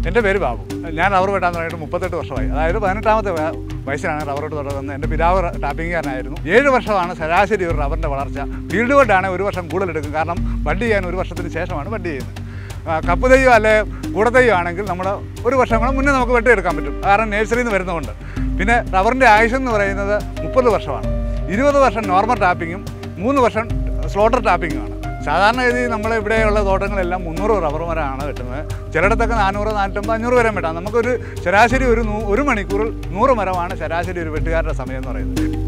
എൻ്റെ പേര് ബാബു ഞാൻ റബ്ബർ വെട്ടാൻ തുടങ്ങിയിട്ട് മുപ്പത്തെട്ട് വർഷമായി അതായത് പതിനെട്ടാമത്തെ വയ- വയസ്സിലാണ് റബ്ബർ വെട്ട് തുടങ്ങുന്നത് എൻ്റെ പിതാവ് റ- ടാപ്പിംഗുകാരനായിരുന്നു ഏഴ് വർഷമാണ് ശരാശരി ഒരു റബ്ബറിൻ്റെ വളർച്ച ഫീൽഡ് വെട്ടാണ് ഒരു വർഷം കൂടുതലെടുക്കും കാരണം ബഡ് ചെയ്യാൻ ഒരു വർഷത്തിന് ശേഷമാണ് ബഡ് ചെയ്യുന്നത് ആ, കപ്പ് തെയ്യോ അല്ലെ കൂടത്തെയ്യോ ആണെങ്കിൽ നമ്മൾ ഒരു വർഷം കൂടെ മുന്നേ നമുക്ക് വെട്ടിയെടുക്കാൻ പറ്റും കാരണം നേഴ്സറിയിൽ നിന്ന് വരുന്നതുകൊണ്ട് പിന്നെ റബ്ബറിൻ്റെ ആയുസ് എന്ന് പറയുന്നത് മുപ്പത് വർഷമാണ് ഇരുപത് വർഷം നോർമൽ ടാപ്പിങ്ങും മൂന്ന് വർഷം സ്ലോട്ടർ ടാപ്പിങ്ങുമാണ് സാധാരണഗതി നമ്മൾ ഇവിടെയുള്ള തോട്ടങ്ങളെല്ലാം മുന്നൂറ് റബ്ബർ മരമാണ് വെട്ടുന്നത് ചിലയിടത്തൊക്കെ നാനൂറ് നാനൂറ്റമ്പത് അഞ്ഞൂറ് വരെ വെട്ടാം നമുക്കൊരു ശരാശരി ഒരു നൂ- ഒരു മണിക്കൂറിൽ നൂറ് മരമാണ് ശരാശരി ഒരു വെട്ടുകാരുടെ സമയം എന്ന് പറയുന്നത്